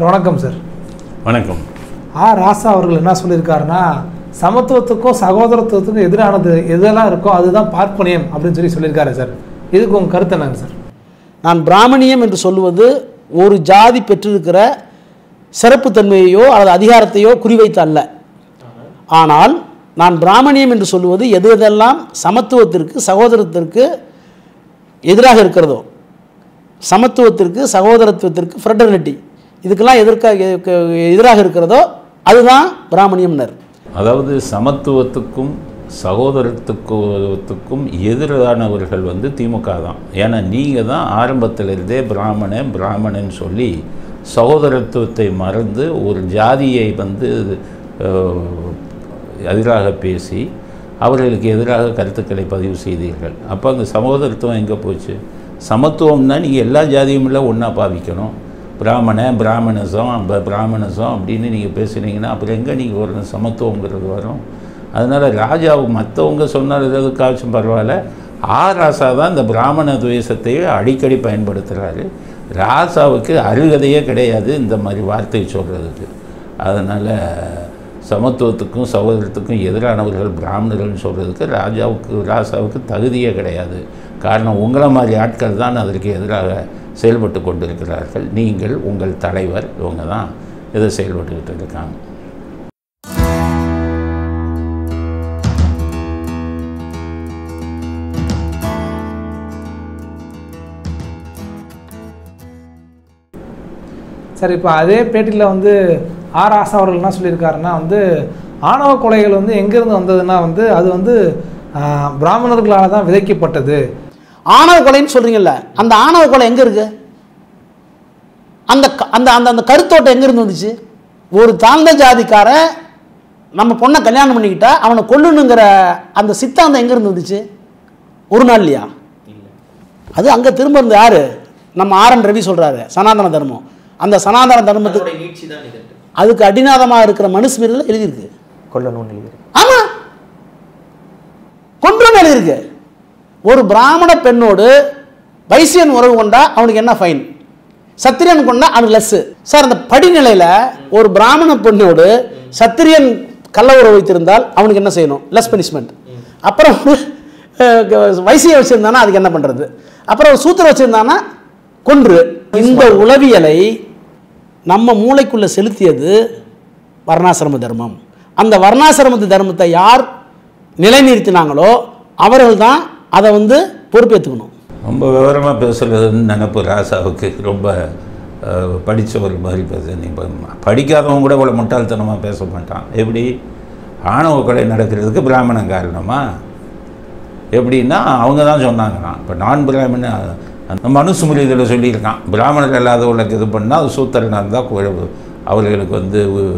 Sir வணக்கம் sir வணக்கம் ஆ ராசா அவர்கள் என்ன சொல்லியிருக்காருன்னா சமத்துவத்துக்கும் சகோதரத்துவத்துக்கும் எதிரானது எதெல்லாம் இருக்கோ அதுதான் பார்ப்பனியம் அப்படின்னு சொல்லி சொல்லியிருக்காரு சார் இதுக்கு உங்கள் கருத்து என்னங்க சார் நான் பிராமணியம் என்று சொல்லுவது ஒரு ஜாதி பெற்றிருக்கிற சிறப்புத்தன்மையையோ அல்லது அதிகாரத்தையோ குறிவைத்து அல்ல ஆனால் நான் பிராமணியம் என்று சொல்லுவது எது எதெல்லாம் சமத்துவத்திற்கு சகோதரத்திற்கு எதிராக இருக்கிறதோ சமத்துவத்திற்கு சகோதரத்துவத்திற்கு ஃப்ரெட்டர்னிட்டி இதுக்கெல்லாம் எதிர்க்க எதிராக இருக்கிறதோ அதுதான் பிராமணியம்னர் அதாவது சமத்துவத்துக்கும் சகோதரத்துவத்துக்கும் எதிரானவர்கள் வந்து திமுக தான் ஏன்னா நீங்கள் தான் ஆரம்பத்திலிருந்தே பிராமணன் பிராமணன் சொல்லி சகோதரத்துவத்தை மறந்து ஒரு ஜாதியை வந்து அஹ், எதிராக பேசி அவர்களுக்கு எதிராக கருத்துக்களை பதிவு செய்தீர்கள் அப்போ அந்த சகோதரத்துவம் எங்கே போச்சு சமத்துவம்னா நீங்கள் எல்லா ஜாதியும் இல்லை ஒன்றா பாவிக்கணும் பிராமண பிராமணசம் ப- பிராமணசம் அப்படின்னு நீங்கள் பேசுனீங்கன்னா அப்புறம் எங்கே நீங்கள் ஒரு சமத்துவங்கிறது வரும் அதனால் ராஜாவு மற்றவங்க சொன்னால் எதுக்காச்சும் பரவாயில்ல ஆ ராசா தான் இந்த பிராமண துவேஷத்தை அடிக்கடி பயன்படுத்துகிறாரு ராசாவுக்கு அருகதையே கிடையாது இந்த மாதிரி வார்த்தை சொல்கிறதுக்கு அதனால் சமத்துவத்துக்கும் சகோதரத்துக்கும் எதிரானவர்கள் பிராமணர்கள்னு சொல்கிறதுக்கு ராஜாவுக்கு ராசாவுக்கு தகுதியே கிடையாது காரணம் உங்களை மாதிரி ஆட்கள் தான் அதற்கு எதிராக செயல்பட்டு கொண்டிருக்கிறார்கள் நீங்கள் உங்கள் தலைவர் இவங்க தான் இதை செயல்பட்டுக்கிட்டு இருக்காங்க சார் இப்போ அதே பேட்டியில் வந்து ஆர் ஆசா அவர்கள் என்ன சொல்லியிருக்காருன்னா வந்து ஆணவ கொலைகள் வந்து எங்கேருந்து வந்ததுன்னா வந்து அது வந்து ஆஹ், பிராமணர்களால் தான் விதைக்கப்பட்டது ஆணவ கொலைன்னு சொல்கிறீங்கல்ல அந்த ஆணவ கொலை எங்கே இருக்கு அந்த க- அந்த அந்த அந்த கருத்தோட்டம் எங்கேருந்து வந்துச்சு ஒரு தாழ்ந்த ஜாதிக்காரன் நம்ம பொண்ணை கல்யாணம் பண்ணிக்கிட்டா அவனை கொல்லணுங்கிற அந்த சித்தாந்தம் எங்கேருந்து வந்துச்சு ஒரு நாள் இல்லையா அது அங்கே திரும்ப இருந்த யார் நம்ம ஆர் என் ரவி சொல்கிறாரு சனாதன தர்மம் அந்த சனாதன தர்மத்துக்கு அதோட நீட்சி தான் இது அதுக்கு அடிநாதமாக இருக்கிற மனுஸ்மிரில் எழுதியிருக்கு கொல்லணும்னு எழுதியிருக்கு ஆமாம் கொன்றும் எழுதியிருக்கு ஒரு பிராமண பெண்ணோடு வைசியன் உறவு கொண்டா அவனுக்கு என்ன ஃபைன் சத்திரியன் கொண்டா அவனுக்கு லெஸ்ஸு சார் அந்த படிநிலையில் ஒரு பிராமண பெண்ணோடு சத்திரியன் கள்ள உறவு வைத்திருந்தால் அவனுக்கு என்ன செய்யணும் லெஸ் பனிஷ்மெண்ட் அப்புறம் அஹ், வைசிய வச்சுருந்தானா அதுக்கு என்ன பண்ணுறது அப்புறம் சூத்திரம் வச்சுருந்தானா கொன்று இந்த உளவியலை நம்ம மூளைக்குள்ளே செலுத்தியது வர்ணாசிரம தர்மம் அந்த வர்ணாசிரம தர்மத்தை யார் நிலைநிறுத்தினாங்களோ அவர்கள் தான் அதை வந்து பொறுப்பேற்றுக்கணும் ரொம்ப விவரமாக பேசுகிறதுன்னு நினப்பு ராசாவுக்கு ரொம்ப அஹ், படிச்ச ஒரு மாதிரி பேச நீ ப- படிக்காதவன் கூட இவ்வளோ முட்டாள்தனமாக பேச மாட்டான் எப்படி ஆணவ கொலை நடக்கிறதுக்கு பிராமணன் காரணமா எப்படின்னா அவங்க தான் சொன்னாங்களாம் இப்போ நான் பிராமண அந்த மனுஸ்மிருதியில் சொல்லியிருக்கான் பிராமணர் இல்லாதவர்களுக்கு இது பண்ணால் அது சூத்திரனாக இருந்தால் குழவு அவர்களுக்கு வந்து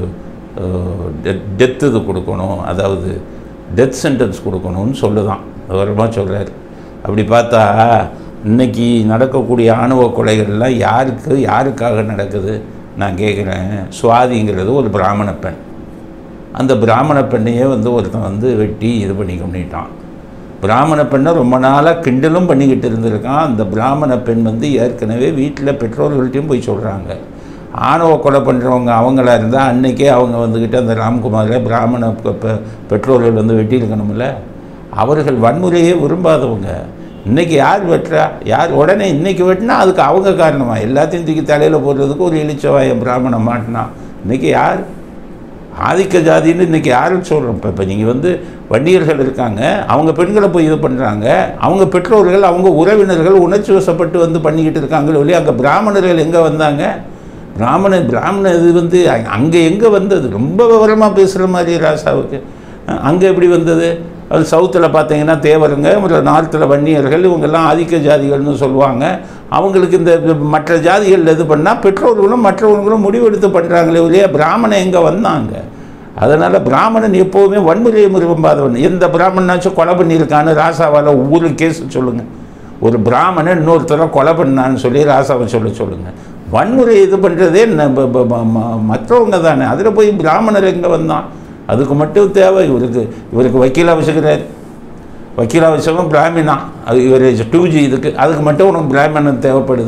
டெத் இது கொடுக்கணும் அதாவது டெத் சென்டென்ஸ் கொடுக்கணும்னு சொல்லுதான் விவரமாக சொல்கிறார் அப்படி பார்த்தா இன்னைக்கு நடக்கக்கூடிய ஆணவ கொலைகள்லாம் யாருக்கு யாருக்காக நடக்குது நான் கேட்குறேன் சுவாதிங்கிறது ஒரு பிராமண பெண் அந்த பிராமண பெண்ணையே வந்து ஒருத்தன் வந்து வெட்டி இது பண்ணி பண்ணிட்டான் பிராமண பெண்ணை ரொம்ப நாளாக கிண்டலும் பண்ணிக்கிட்டு இருந்திருக்கான் அந்த பிராமண பெண் வந்து ஏற்கனவே வீட்டில் பெற்றோர்கள்ட்டையும் போய் சொல்கிறாங்க ஆணவ கொலை பண்ணுறவங்க அவங்களா இருந்தால் அன்னைக்கே அவங்க வந்துக்கிட்டு அந்த ராம்குமாரை பிராமண பெ- பெ- பெற்றோர்கள் வந்து வெட்டியிருக்கணும்ல அவர்கள் வன்முறையே விரும்பாதவங்க இன்னைக்கு யார் வெட்டுறா யார் உடனே இன்னைக்கு வெட்டினா அதுக்கு அவங்க காரணமா எல்லாத்தையும் தூக்கி தலையில் போடுறதுக்கு ஒரு இளிச்சவாயம் பிராமணன் மாட்டினான் இன்னைக்கு யார் ஆதிக்க ஜாதின்னு இன்றைக்கி யாரும் சொல்கிறோம் இப்போ இப்போ நீங்கள் வந்து வண்டியர்கள் இருக்காங்க அவங்க பெண்களை போய் இது பண்ணுறாங்க அவங்க பெற்றோர்கள் அவங்க உறவினர்கள் உணர்ச்சி வசப்பட்டு வந்து பண்ணிக்கிட்டு இருக்காங்களோ இல்லையா அங்கே பிராமணர்கள் எங்கே வந்தாங்க பிராமண பிராமண இது வந்து அங்கே எங்கே வந்தது ரொம்ப விவரமாக பேசுகிற மாதிரி ராசாவுக்கு அங்கே எப்படி வந்தது அது சவுத்தில் பார்த்தீங்கன்னா தேவருங்க அப்புறம் நார்த்தில் வன்னியர்கள் இவங்கெல்லாம் ஆதிக்க ஜாதிகள்னு சொல்லுவாங்க அவங்களுக்கு இந்த மற்ற ஜாதிகள் இது பண்ணால் பெற்றோர்களும் மற்றவர்களும் முடிவெடுத்து பண்ணுறாங்களே இல்லையா பிராமணன் எங்கே வந்தாங்க அதனால் பிராமணன் எப்போவுமே வன்முறையை விரும்பாதவன் எந்த பிராமணனாச்சும் கொலை பண்ணியிருக்கான்னு ராசாவால் ஒவ்வொரு கேஸ் சொல்லுங்கள் ஒரு பிராமணன் இன்னொருத்தரை கொலை பண்ணான்னு சொல்லி ராசாவை சொல்ல சொல்லுங்கள் வன்முறை இது பண்ணுறதே மற்றவங்க தானே அதில் போய் பிராமணர் எங்கே வந்தான் அதுக்கு மட்டும் தேவை இவருக்கு இவருக்கு வக்கீலாக வச்சுக்கிறார் வக்கீலாக வச்சவன் பிராமினா அது இவர் டூ ஜி இதுக்கு அதுக்கு மட்டும் உனக்கு பிராமணன் தேவைப்படுது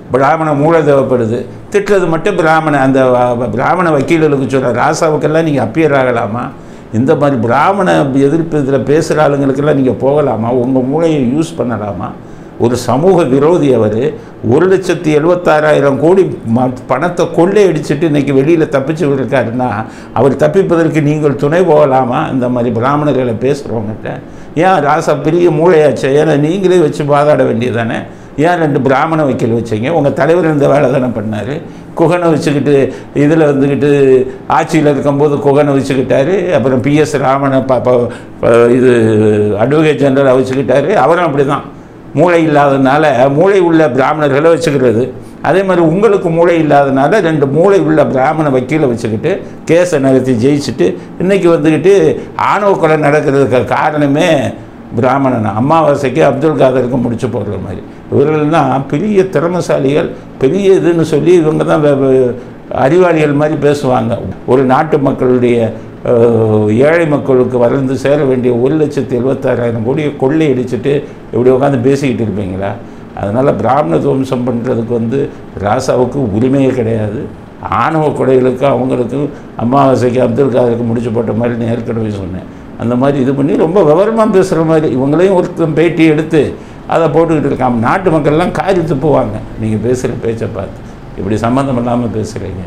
பிராமண மூளை தேவைப்படுது திட்டுறது மட்டும் பிராமண அந்த வ- பிராமண வக்கீல்களுக்கு சொல்கிற ராசாவுக்கெல்லாம் நீங்கள் அப்பியர் ஆகலாமா இந்த மாதிரி பிராமண எதிர்ப்பு இதில் பேசுகிற ஆளுங்களுக்கெல்லாம் நீங்கள் போகலாமா உங்கள் மூளையை யூஸ் பண்ணலாமா ஒரு சமூக விரோதி அவர் ஒரு லட்சத்தி எழுபத்தாறாயிரம் கோடி ம பணத்தை கொள்ளையடிச்சிட்டு இன்னைக்கு வெளியில் தப்பிச்சு இருக்காருன்னா அவர் தப்பிப்பதற்கு நீங்கள் துணை போகலாமா இந்த மாதிரி பிராமணர்களை பேசுகிறவங்ககிட்ட ஏன் ராசா பெரிய மூளையாச்சே ஏன்னா நீங்களே வச்சு வாதாட வேண்டியதானே ஏன் ரெண்டு பிராமண வக்கீல் வச்சீங்க உங்கள் தலைவர் இந்த வேலை தானே பண்ணார் குகனை வச்சுக்கிட்டு இதில் வந்துக்கிட்டு ஆட்சியில் இருக்கும்போது குகனை வச்சுக்கிட்டாரு அப்புறம் பிஎஸ் ராமனை ப ப- ப- இது அட்வொகேட் ஜெனரலை வச்சுக்கிட்டாரு அவரும் அப்படி தான் மூளை இல்லாதனால மூளை உள்ள பிராமணர்களை வச்சுக்கிறது அதே மாதிரி உங்களுக்கு மூளை இல்லாதனால ரெண்டு மூளை உள்ள பிராமண வக்கீலை வச்சுக்கிட்டு கேஸை நடத்தி ஜெயிச்சுட்டு இன்றைக்கி வந்துக்கிட்டு ஆணவ கொலை நடக்கிறதுக்கு காரணமே பிராமணன் அமாவாசைக்கு அப்துல் காதருக்கு முடிச்சு போடுற மாதிரி இவர்கள்லாம் பெரிய திறமசாலிகள் பெரிய இதுன்னு சொல்லி இவங்க தான் வே- வே- அறிவாளிகள் மாதிரி பேசுவாங்க ஒரு நாட்டு மக்களுடைய அஹ், ஏழை மக்களுக்கு வளர்ந்து சேர வேண்டிய ஒரு லட்சத்தி எழுபத்தாறாயிரம் கோடியை கொள்ளையடிச்சிட்டு இப்படி உட்காந்து பேசிக்கிட்டு இருப்பீங்களா அதனால் பிராமண துவம்சம் பண்ணுறதுக்கு வந்து ராசாவுக்கு உரிமையே கிடையாது ஆணவ கொடைகளுக்கு அவங்களுக்கும் அமாவாசைக்கு அப்துல் காதருக்கு முடிச்சு போட்ட மாதிரி நான் ஏற்கனவே சொன்னேன் அந்த மாதிரி இது பண்ணி ரொம்ப விவரமாக பேசுகிற மாதிரி இவங்களையும் ஒருத்தன் பேட்டி எடுத்து அதை போட்டுக்கிட்டு இருக்காம நாட்டு மக்கள்லாம் காரி துப்புவாங்க நீங்கள் பேசுகிற பேச்சை பார்த்து இப்படி சம்மந்தம் இல்லாமல் பேசுகிறீங்க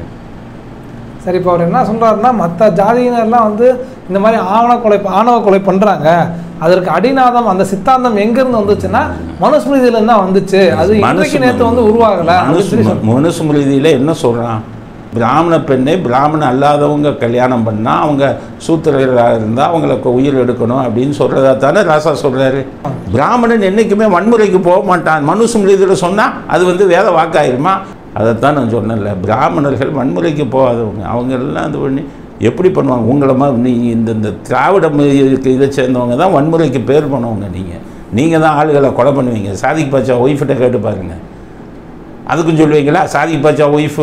சரி இப்போ அவர் என்ன சொல்றாருன்னா மற்ற ஜாதியினர்லாம் வந்து இந்த மாதிரி ஆவண கொலை ஆணவ கொலை பண்றாங்க அதற்கு அடிநாதம் அந்த சித்தாந்தம் எங்கிருந்து வந்துச்சுன்னா மனுஸ்மிருதியில இருந்து தான் வந்துச்சு அது இன்றைக்கு நேற்று வந்து உருவாகல அப்படின்னு சொல்லி சொல்றாரு. மனுஸ்மிருதியில் என்ன சொல்கிறான் பிராமண பெண்ணை பிராமண அல்லாதவங்க கல்யாணம் பண்ணால் அவங்க சூத்திரர்களாக இருந்தால் அவங்களுக்கு உயிர் எடுக்கணும் அப்படின்னு சொல்கிறதா தானே ராசா சொல்கிறாரு பிராமணன் என்றைக்குமே வன்முறைக்கு போக மாட்டான் மனுஸ்மிருதியில் சொன்னால் அது வந்து வேத வாக்காயிருமா அதைத்தான் நான் சொன்னேன்ல பிராமணர்கள் வன்முறைக்கு போகாதவங்க அவங்க எல்லாம் இது பண்ணி எப்படி பண்ணுவாங்க உங்களை மாதிரி நீ இந்த இந்த திராவிட ம- இதுக்கு இதை சேர்ந்தவங்க தான் வன்முறைக்கு பேர் பண்ணவங்க நீங்கள் நீங்கள் தான் ஆளுகளை கொலை பண்ணுவீங்க சாதிக் பாச்சா ஒய்ஃப்கிட்ட கேட்டு பாருங்கள் அதுக்கும் சொல்லுவீங்களா சாதிக் பாச்சா ஒய்ஃபு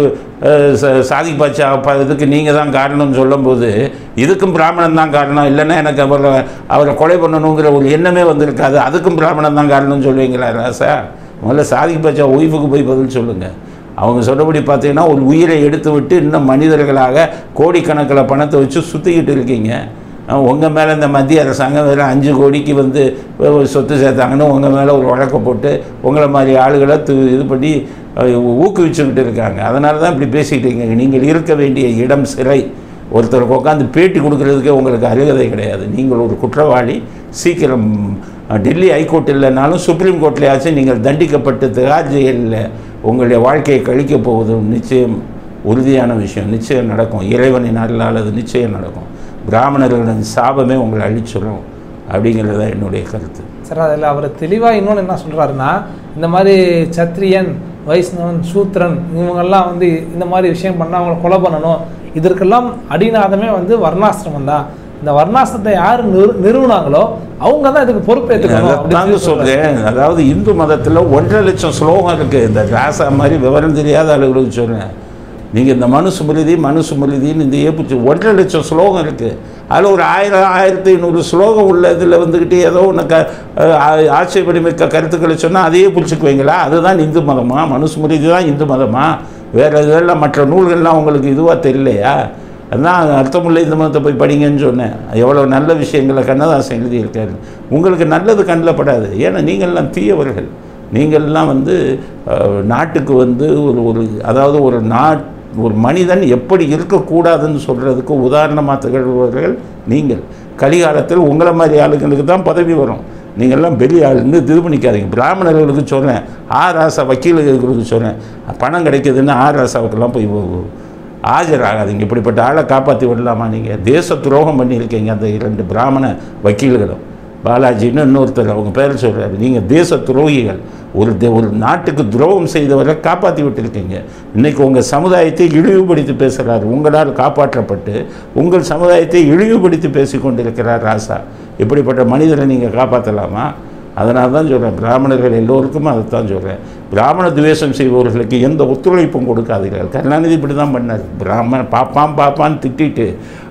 சாதிக் பாச்சா ப இதுக்கு நீங்கள் தான் காரணம்னு சொல்லும்போது இதுக்கும் பிராமணன் தான் காரணம் இல்லைன்னா எனக்கு அவரை அவரை கொலை பண்ணணுங்கிற ஒரு எண்ணமே வந்திருக்காது அதுக்கும் பிராமணன் தான் காரணம்னு சொல்லுவீங்களா ராசா முதல்ல சாதிக் பாச்சா ஒய்ஃபுக்கு போய் பதில் சொல்லுங்கள் அவங்க சொன்னபடி பார்த்தீங்கன்னா ஒரு உயிரை எடுத்து விட்டு இன்னும் மனிதர்களாக கோடிக்கணக்கில் பணத்தை வச்சு சுற்றிக்கிட்டு இருக்கீங்க உங்கள் மேலே இந்த மத்திய அரசாங்கம் வெறும் அஞ்சு கோடிக்கு வந்து ஒரு சொத்து சேர்த்தாங்கன்னு உங்கள் மேலே ஒரு வழக்கை போட்டு உங்களை மாதிரி ஆளுகளை து இது பண்ணி அஹ், ஊக்குவிச்சுக்கிட்டு இருக்காங்க அதனால தான் இப்படி பேசிக்கிட்டு இருக்கீங்க நீங்கள் இருக்க வேண்டிய இடம் சிறை ஒருத்தருக்கு உட்காந்து பேட்டி கொடுக்கறதுக்கே உங்களுக்கு அருகதை கிடையாது நீங்கள் ஒரு குற்றவாளி சீக்கிரம் அஹ், டெல்லி ஹைகோர்ட் இல்லைனாலும் சுப்ரீம் கோர்ட்லேயாச்சும் நீங்கள் தண்டிக்கப்பட்டு திகார் ஜெயிலில் உங்களுடைய வாழ்க்கையை கழிக்கப் போவது நிச்சயம் உறுதியான விஷயம் நிச்சயம் நடக்கும் இறைவனின் அருளால் அது நிச்சயம் நடக்கும் பிராமணர்களின் சாபமே உங்களை அழிச்சிடும் அப்படிங்கிறது தான் என்னுடைய கருத்து சார் அதில் அவர் தெளிவாக இன்னொன்று என்ன சொல்கிறாருன்னா இந்த மாதிரி சத்திரியன் வைஷ்ணவன் சூத்திரன் இவங்கெல்லாம் வந்து இந்த மாதிரி விஷயம் பண்ணால் அவங்கள கொலை பண்ணணும் இதற்கெல்லாம் அடிநாதமே வந்து வர்ணாசிரமம் தான் இந்த வர்ணாசிரத்தை யார் நிறு நிறுவனாங்களோ அவங்க தான் இதுக்கு பொறுப்பேற்றுக்கணும் அப்படின்னு தாங்க சொல்லி சொல்றாரு. சொல்கிறேன் அதாவது இந்து மதத்தில் ஒன்றரை லட்சம் ஸ்லோகம் இருக்குது இந்த ராசா மாதிரி விவரம் தெரியாத ஆளுகளுக்கு சொல்கிறேன் நீங்கள் இந்த மனுஸ்மிருதி மனுஸ்மிருதின்னு இந்த ஏப்பிச்சு ஒன்றரை லட்சம் ஸ்லோகம் இருக்குது அதில் ஒரு ஆயிரம் ஆயிரத்தி ஐநூறு ஸ்லோகம் உள்ள இதில் வந்துக்கிட்டு ஏதோ ஒன்று க ஆ- ஆட்சேபணிமிக்க கருத்துக்களை சொன்னால் அதையே பிடிச்சிக்குவீங்களா அதுதான் இந்து மதமா மனுஸ்மிருதி தான் இந்து மதமா வேறு இதெல்லாம் மற்ற நூல்கள்லாம் உங்களுக்கு இதுவாக தெரியலையா அதான் அர்த்தமுள்ள இந்த மதத்தை போய் படிங்கன்னு சொன்னேன் எவ்வளோ நல்ல விஷயங்களை கண்ணதாசன் எழுதியிருக்காரு உங்களுக்கு நல்லது கண்ணில் படாது ஏன்னா நீங்கள்லாம் தீயவர்கள் நீங்கள்லாம் வந்து அஹ், நாட்டுக்கு வந்து ஒரு ஒரு அதாவது ஒரு நாட் ஒரு மனிதன் எப்படி இருக்கக்கூடாதுன்னு சொல்கிறதுக்கு உதாரணமாக திகழ்பவர்கள் நீங்கள் கலிகாலத்தில் உங்களை மாதிரி ஆளுங்களுக்கு தான் பதவி வரும் நீங்கள்லாம் பெரிய ஆளுன்னு இது பண்ணிக்காதீங்க பிராமணர்களுக்கு சொல்கிறேன் ஆர் ராசா வக்கீல்களுக்கு சொல்கிறேன் பணம் கிடைக்குதுன்னு ஆர் ராசாவுக்கெல்லாம் போய் ஓ- ஆஜராகாதீங்க இப்படிப்பட்ட ஆளை காப்பாற்றி விடலாமா நீங்கள் தேச துரோகம் பண்ணியிருக்கீங்க அந்த இரண்டு பிராமண வக்கீல்களும் பாலாஜின்னு இன்னொருத்தர் அவங்க பேர் சொல்கிறாரு நீங்கள் தேச துரோகிகள் ஒரு தே- ஒரு நாட்டுக்கு துரோகம் செய்தவரை காப்பாற்றி விட்டுருக்கீங்க இன்றைக்கி உங்கள் சமுதாயத்தை இழிவுபடுத்தி பேசுகிறார் உங்களால் காப்பாற்றப்பட்டு உங்கள் சமுதாயத்தை இழிவுபடுத்தி பேசி கொண்டிருக்கிறார் ராசா இப்படிப்பட்ட மனிதரை நீங்கள் காப்பாற்றலாமா அதனால தான் சொல்கிறேன் பிராமணர்கள் எல்லோருக்கும் அதைத்தான் சொல்கிறேன் பிராமண துவேஷம் செய்பவர்களுக்கு எந்த ஒத்துழைப்பும் கொடுக்காதீர்கள் கருணாநிதி இப்படி தான் பண்ணார் பிராமண பாப்பான் பாப்பான்னு திட்டிட்டு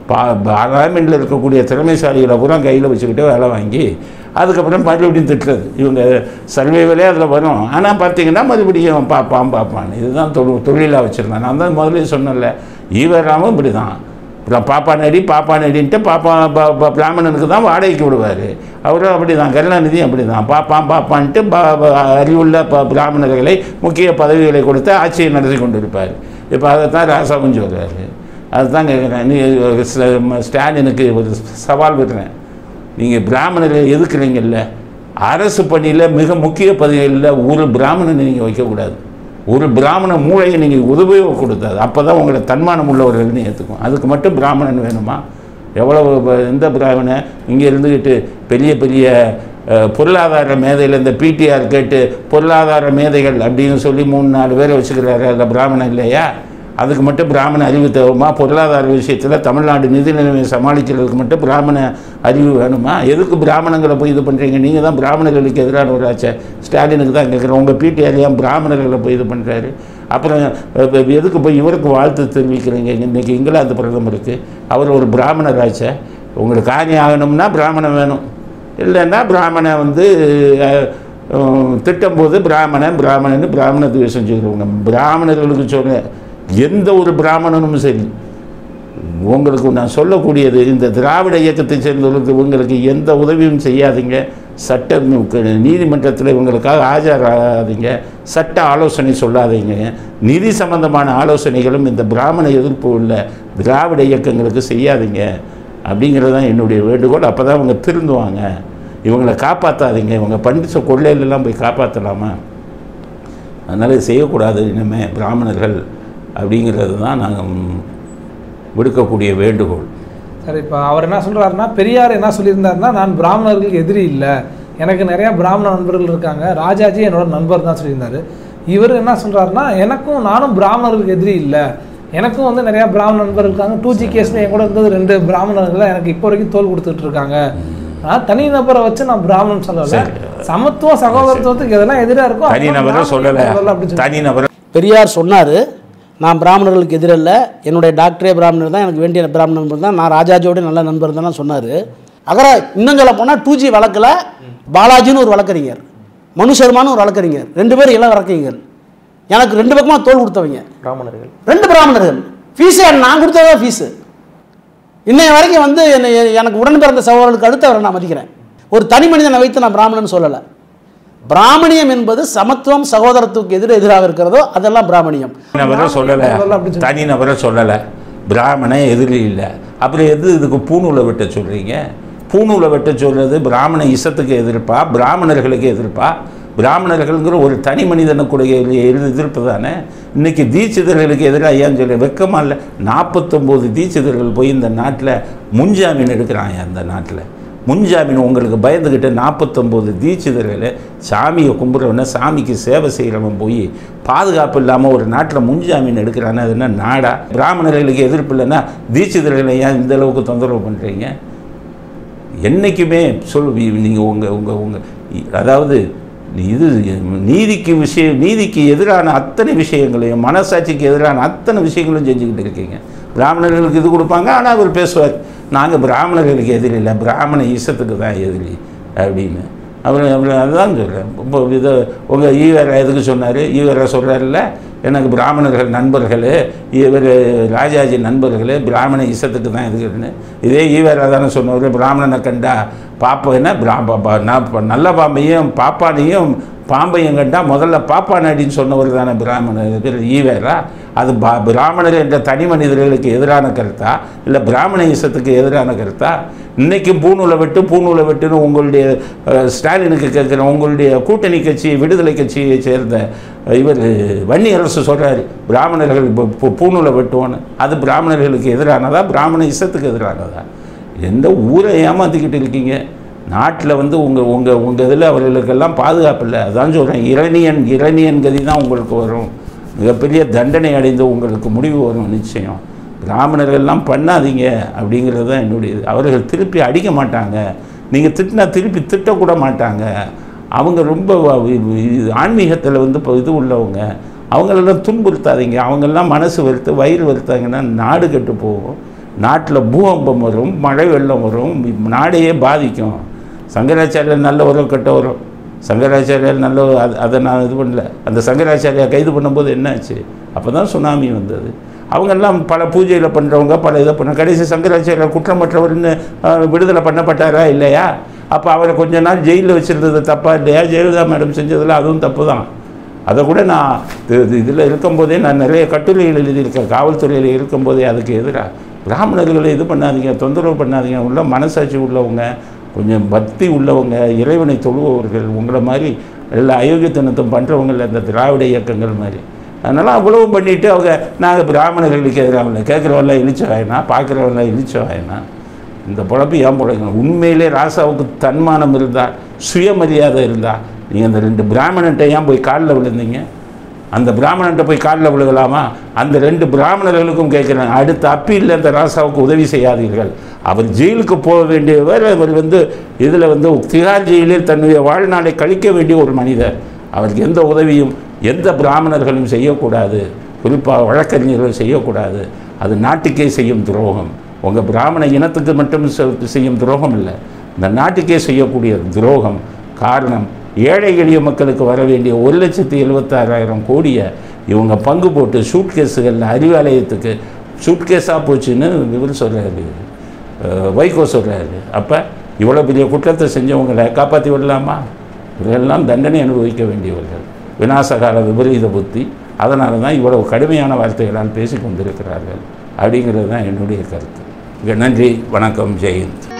பா பார்லிமெண்ட்டில் இருக்கக்கூடிய திறமைசாலிகளை பூரா கையில் வச்சுக்கிட்டு வேலை வாங்கி அதுக்கப்புறம் மறுபடியும் திட்டுறது இவங்க சர்வேவிலே அதில் வரும் ஆனால் பார்த்தீங்கன்னா மறுபடியும் பார்ப்பான் பார்ப்பான் இதுதான் தொழில் தொழிலாக வச்சுருந்தேன் நான் தான் முதல்ல சொன்னேன்ல ஈவராமும் இப்படி தான் அப்புறம் பாப்பா நடி பாப்பா நடின்ட்டு பாப்பா ப- ப- பிராமணனுக்கு தான் வாடகைக்கு விடுவார் அவரும் அப்படி தான் கருணாநிதியும் அப்படி தான் பாப்பான் பாப்பான்ட்டு ப ப- அறிவுள்ள ப பிராமணர்களை முக்கிய பதவிகளை கொடுத்து ஆட்சியை நடத்தி கொண்டு இருப்பார் இப்போ அதைத்தான் ராசாவும் சொல்கிறாரு அதுதான் கேட்குறேன் நீ ஸ்ட- ஸ்டாலினுக்கு ஒரு சவால் விடுறேன் நீங்கள் பிராமணரை எதுக்குறீங்கல்ல அரசு பணியில் மிக முக்கிய பதவிகளில் ஒரு பிராமணனை நீங்கள் வைக்கக்கூடாது ஒரு பிராமண மூளையை நீங்கள் உதவியாக கொடுத்தாது அப்போ தான் உங்களை தன்மானம் உள்ளவர்கள்னு ஏற்றுக்கும் அதுக்கு மட்டும் பிராமணன் வேணுமா எவ்வளவு ப- எந்த பிராமணன் இங்கே இருந்துக்கிட்டு பெரிய பெரிய அஹ், பொருளாதார மேதையில் இந்த பிடிஆர் கேட்டு பொருளாதார மேதைகள் அப்படின்னு சொல்லி மூணு நாலு பேரை வச்சுக்கிறாரு அதில் பிராமணன் இல்லையா அதுக்கு மட்டும் பிராமண அறிவு தேவைமா பொருளாதார விஷயத்தில் தமிழ்நாடு நிதி நிலைமையை சமாளிக்கிறதுக்கு மட்டும் பிராமண அறிவு வேணுமா எதுக்கு பிராமணங்களை போய் இது பண்ணுறீங்க நீங்கள் தான் பிராமணர்களுக்கு எதிரான ஒரு ஆச்சே ஸ்டாலினுக்கு தான் கேட்குறேன் உங்கள் பிடிஆர் ஏன் பிராமணர்களை போய் இது பண்ணுறாரு அப்புறம் அஹ், எதுக்கு போய் இவருக்கு வாழ்த்து தெரிவிக்கிறீங்க இன்றைக்கி இங்கிலாந்து பிரதமருக்கு அவர் ஒரு பிராமணர் ஆச்சே உங்களுக்கு காரியம் ஆகணும்னா பிராமணன் வேணும் இல்லைன்னா பிராமணன் வந்து அஹ், உம், திட்டும்போது பிராமணன் பிராமணன் பிராமண துவேஷம் செய்கிறவங்க பிராமணர்களுக்கு சொல்ல எந்த ஒரு பிராமணனும் சரி உங்களுக்கு நான் சொல்லக்கூடியது இந்த திராவிட இயக்கத்தை சேர்ந்தவர்களுக்கு உங்களுக்கு எந்த உதவியும் செய்யாதீங்க சட்ட நீதிமன்றத்தில் இவங்களுக்காக ஆஜராகாதீங்க சட்ட ஆலோசனை சொல்லாதீங்க நிதி சம்பந்தமான ஆலோசனைகளும் இந்த பிராமண எதிர்ப்பு உள்ள திராவிட இயக்கங்களுக்கு செய்யாதீங்க அப்படிங்கிறது தான் என்னுடைய வேண்டுகோள் அப்போ தான் இவங்க திருந்துவாங்க இவங்களை காப்பாற்றாதீங்க இவங்க பண்ணிச்ச கொள்ளையிலெல்லாம் போய் காப்பாற்றலாமா அதனால் இது செய்யக்கூடாது இனிமே பிராமணர்கள் அப்படிங்கிறது தான் நாங்கள் விடுக்கக்கூடிய வேண்டுகோள் சரி இப்போ அவர் என்ன சொல்றாருன்னா பெரியார் என்ன சொல்லியிருந்தாருன்னா நான் பிராமணர்களுக்கு எதிரி இல்லை எனக்கு நிறைய பிராமண நண்பர்கள் இருக்காங்க ராஜாஜி என்னோட நண்பர் தான் சொல்லியிருந்தாரு இவர் என்ன சொல்றாருன்னா எனக்கும் நானும் பிராமணர்களுக்கு எதிரி இல்லை எனக்கும் வந்து நிறைய பிராமண நண்பர் இருக்காங்க டூ ஜி கேஸ்ல என் கூட இருந்தது ரெண்டு பிராமணர்கள் எனக்கு இப்போ வரைக்கும் தோல் கொடுத்துட்டு இருக்காங்க ஆனால் தனி நபரை வச்சு நான் பிராமணன் சொல்லல சரி. சமத்துவம் சகோதரத்துவத்துக்கு எதெல்லாம் எதிராக இருக்கோ தனிநபரை சொல்லலை அப்படின்னு சொல்லி தனிநபரை பெரியார் சொன்னார் நான் பிராமணர்களுக்கு எதிரல்ல என்னுடைய டாக்டரே பிராமணர் தான் எனக்கு வேண்டிய பிராமண நண்பர் தான் நான் ராஜாஜியோட நல்ல நண்பர் தான் சொன்னார் அகர இன்னும் சொல்ல போனால் டூ ஜி வழக்கில் பாலாஜின்னு ஒரு வழக்கறிஞர் மனு சர்மான்னு ஒரு வழக்கறிஞர் ரெண்டு பேரும் இளம் வழக்கறிஞர் எனக்கு ரெண்டு பக்கமாக தோல் கொடுத்தவங்க பிராமணர்கள் ரெண்டு பிராமணர்கள் ஃபீஸே நான் கொடுத்ததான் ஃபீஸு இன்னைய வரைக்கும் வந்து என்னை எனக்கு உடன் பிறந்த சகோதரர்களுக்கு அடுத்தவரை நான் மதிக்கிறேன் ஒரு தனி மனிதனை வைத்து நான் பிராமணன் சொல்லலை பிராமணியம் என்பது சமத்துவம் சகோதரத்துக்கு எதிர எதிராக இருக்கிறதோ அதெல்லாம் பிராமணியம் தனிநபரை சொல்லலை அப்படின்னு சொல்லி. தனிநபரை சொல்லலை பிராமணன் எதிரி இல்லை அப்புறம் எது இதுக்கு பூணூலை வெட்ட சொல்கிறீங்க பூணூலை வெட்ட சொல்கிறது பிராமண இசத்துக்கு எதிர்ப்பா பிராமணர்களுக்கு எதிர்ப்பா பிராமணர்கள்ங்கிற ஒரு தனி மனிதனுக்குடைய எதிர் எதிர்ப்பு தானே இன்னைக்கு தீட்சிதர்களுக்கு எதிராக ஏன் சொல்லி வெக்கமா இல்லை நாற்பத்தொம்போது தீட்சிதர்கள் போய் இந்த நாட்டில் முன்ஜாமீன் எடுக்கிறாங்க அந்த நாட்டில் முன்ஜாமீன் உங்களுக்கு பயந்துக்கிட்டு நாற்பத்தொம்போது தீட்சிதர்கள் சாமியை கும்பிட்றவன சாமிக்கு சேவை செய்கிறவன் போய் பாதுகாப்பு இல்லாமல் ஒரு நாட்டில் முன்ஜாமீன் எடுக்கிறானே அது என்ன நாடா பிராமணர்களுக்கு எதிர்ப்பு இல்லைன்னா தீட்சிதர்களை ஏன் இந்த அளவுக்கு தொந்தரவு பண்ணுறீங்க என்றைக்குமே சொல் நீங்கள் உங்கள் உங்கள் உங்கள் அதாவது இது நீதிக்கு விஷயம் நீதிக்கு எதிரான அத்தனை விஷயங்களையும் மனசாட்சிக்கு எதிரான அத்தனை விஷயங்களும் செஞ்சுக்கிட்டு இருக்கீங்க பிராமணர்களுக்கு இது கொடுப்பாங்க ஆனால் அவர் பேசுவார் நாங்கள் பிராமணர்களுக்கு எதிரி இல்லை பிராமண இசத்துக்கு தான் எதிரி அப்படின்னு அவர் அவர் அதுதான் சொல்கிறேன் இப்போ இதை உங்கள் ஈவேரா எதுக்கு சொன்னார் ஈவேரா சொல்கிறாருல்ல எனக்கு பிராமணர்கள் நண்பர்கள் இவர் ராஜாஜி நண்பர்கள் பிராமண இசத்துக்கு தான் எதுக்குன்னு இதே ஈவேரா தானே சொன்னவர் பிராமணனை கண்டா பாப்பா என்ன பிரா பா- பா- நான் ப- நல்ல பாம்பையும் பாப்பானையும் பாம்பையும் கண்டா முதல்ல பாப்பான் அடின்னு சொன்னவர் தானே பிராமணர் பேர் ஈவேரா அது பா பிராமணர் என்ற தனி மனிதர்களுக்கு எதிரான கருத்தா இல்லை பிராமண இசத்துக்கு எதிரான கருத்தா இன்னைக்கும் பூணூலை வெட்டு பூணூலை வெட்டுன்னு உங்களுடைய அஹ், ஸ்டாலினுக்கு கேட்குற உங்களுடைய கூட்டணி கட்சி விடுதலை கட்சியை சேர்ந்த அஹ், இவர் வன்னி அரசு சொல்கிறாரு பிராமணர்கள் இப்போ பூ- பூணூலை வெட்டுவோன்னு அது பிராமணர்களுக்கு எதிரானதா பிராமண இசத்துக்கு எதிரானதா எந்த ஊரை ஏமாற்றிக்கிட்டு இருக்கீங்க நாட்டில் வந்து உங்கள் உங்கள் உங்கள் இதில் அவர்களுக்கெல்லாம் பாதுகாப்பு இல்லை அதான் சொல்கிறேன் இரணியன் இரணியன் கதி தான் உங்களுக்கு வரும் மிகப்பெரிய தண்டனை அடைந்து உங்களுக்கு முடிவு வரும் நிச்சயம் பிராமணர்கள்லாம் பண்ணாதீங்க அப்படிங்கிறது தான் என்னுடைய இது. அவர்கள் திருப்பி அடிக்க மாட்டாங்க நீங்கள் திட்டினா திருப்பி திட்டக்கூட மாட்டாங்க அவங்க ரொம்ப ஆன்மீகத்தில் வந்து இப்போ இது உள்ளவங்க அவங்களெல்லாம் துன்புறுத்தாதீங்க அவங்கெல்லாம் மனசு வெறுத்து வயிறு வெறுத்தாங்கன்னா நாடு கெட்டு போகும் நாட்டில் பூகம்பம் வரும் மழை வெள்ளம் வரும் நாடையே பாதிக்கும் சங்கராச்சாரியர் நல்ல வரும் கெட்ட வரும் சங்கராச்சாரியார் நல்ல அது அதை நான் இது பண்ணல அந்த சங்கராச்சாரியா கைது பண்ணும்போது என்னாச்சு அப்போ தான் சுனாமி வந்தது அவங்கெல்லாம் பல பூஜையில் பண்ணுறவங்க பல இதை பண்ண கடைசி சங்கராச்சாரியார் குற்றமற்றவர்னு அஹ், விடுதலை பண்ணப்பட்டாரா இல்லையா அப்போ அவரை கொஞ்ச நாள் ஜெயிலில் வச்சுருந்தது தப்பா இல்லையா ஜெயலலிதா மேடம் செஞ்சதில் அதுவும் தப்பு தான் அதை கூட நான் இதில் இருக்கும்போதே நான் நிறைய கட்டுரைகள் எழுதியிருக்கேன் காவல்துறையில் இருக்கும்போதே அதுக்கு எதிராக பிராமணர்களை இது பண்ணாதீங்க தொந்தரவு பண்ணாதீங்க உள்ள மனசாட்சி உள்ளவங்க கொஞ்சம் பக்தி உள்ளவங்க இறைவனை தொழுபவர்கள் உங்களை மாதிரி எல்லா அயோக்கியத்தனத்தும் பண்ணுறவங்க இந்த திராவிட இயக்கங்கள் மாதிரி அதனால் அவ்வளவும் பண்ணிவிட்டு அவங்க நாங்கள் பிராமணர்களுக்கு எதிராக இல்லை கேட்குறவெல்லாம் இழிச்ச வாயினா பார்க்குறவெல்லாம் இழிச்ச வாயினா இந்த பொழப்பு ஏன் பொழைக்கணும் உண்மையிலே ராசாவுக்கு தன்மானம் இருந்தால் சுயமரியாதை இருந்தால் நீங்கள் அந்த ரெண்டு பிராமணன்ட்ட ஏன் போய் காலில் விழுந்தீங்க அந்த பிராமணன்ட்ட போய் காலில் விழுகலாமா அந்த ரெண்டு பிராமணர்களுக்கும் கேட்குறேன் அடுத்த அப்பீலில் அந்த ராசாவுக்கு உதவி செய்யாதீர்கள் அவர் ஜெயிலுக்கு போக வேண்டியவர் அவர் வந்து இதில் வந்து திகார் ஜெயிலில் தன்னுடைய வாழ்நாளை கழிக்க வேண்டிய ஒரு மனிதர் அவருக்கு எந்த உதவியும் எந்த பிராமணர்களும் செய்யக்கூடாது குறிப்பாக வழக்கறிஞர்கள் செய்யக்கூடாது அது நாட்டுக்கே செய்யும் துரோகம் உங்கள் பிராமண இனத்துக்கு மட்டும் செ- செய்யும் துரோகம் இல்லை இந்த நாட்டுக்கே செய்யக்கூடிய துரோகம் காரணம் ஏழை எளிய மக்களுக்கு வர வேண்டிய ஒரு லட்சத்தி எழுபத்தாறாயிரம் கோடியை இவங்க பங்கு போட்டு சூட்கேஸுகளில் அறிவாலயத்துக்கு சூட்கேஸாக போச்சுன்னு இவர் சொல்கிறாரு வைகோ சொல்கிறாரு அப்போ இவ்வளோ பெரிய குற்றத்தை செஞ்சவங்களை காப்பாற்றி விடலாமா இவர்களெல்லாம் தண்டனை அனுபவிக்க வேண்டியவர்கள் விநாசகால விபரீத புத்தி அதனால தான் இவ்வளவு கடுமையான வார்த்தைகளால் பேசி கொண்டிருக்கிறார்கள் அப்படிங்கிறது தான் என்னுடைய கருத்து மிக நன்றி வணக்கம் ஜெயந்த்